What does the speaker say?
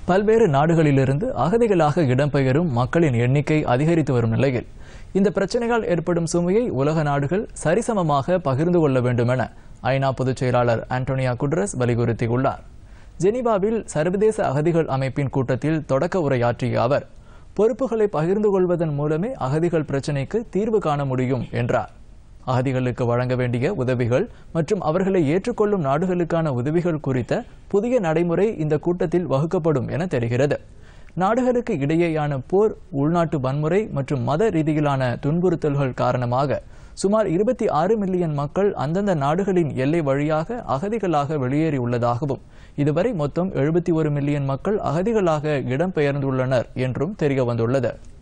பல்வேறு நாடுகளிலிருந்து அகதிகளாக இடம்பெயரும் மக்களின் எண்ணிக்கை அதிகரித்து வரும் நிலையில் இந்த பிரச்சனையால் ஏற்படும் சுமையை உலக நாடுகள் சரிசமமாக பகிர்ந்து கொள்ள வேண்டும் என ஐநா பொதுச் செயலாளர் ஆண்டோனியா குட்ரஸ் வலியுறுத்தியுள்ளார் ஜெனீவாவில் சர்வதேச அகதிகள் அமைப்பின் கூட்டத்தில் தொடக்க உரையாற்றிய அவர் பொறுப்புகளை பகிர்ந்து கொள்வதன் மூலமே அகதிகள் பிரச்சினைக்கு தீர்வு காண முடியும் என்றார் அகதிகளுக்கு வழங்க வேண்டிய உதவிகள் மற்றும் அவர்களை ஏற்றுக்கொள்ளும் நாடுகளுக்கான உதவிகள் குறித்த புதிய நடைமுறை இந்த கூட்டத்தில் வகுக்கப்படும் என தெரிகிறது நாடுகளுக்கு இடையேயான போர் உள்நாட்டு வன்முறை மற்றும் மத ரீதியிலான துன்புறுத்தல்கள் காரணமாக சுமார் இருபத்தி ஆறு மில்லியன் மக்கள் அந்தந்த நாடுகளின் எல்லை வழியாக அகதிகளாக வெளியேறியுள்ளதாகவும் இதுவரை மொத்தம் எழுபத்தி ஒரு மில்லியன் மக்கள் அகதிகளாக இடம்பெயர்ந்துள்ளனர் என்றும் தெரிய வந்துள்ளது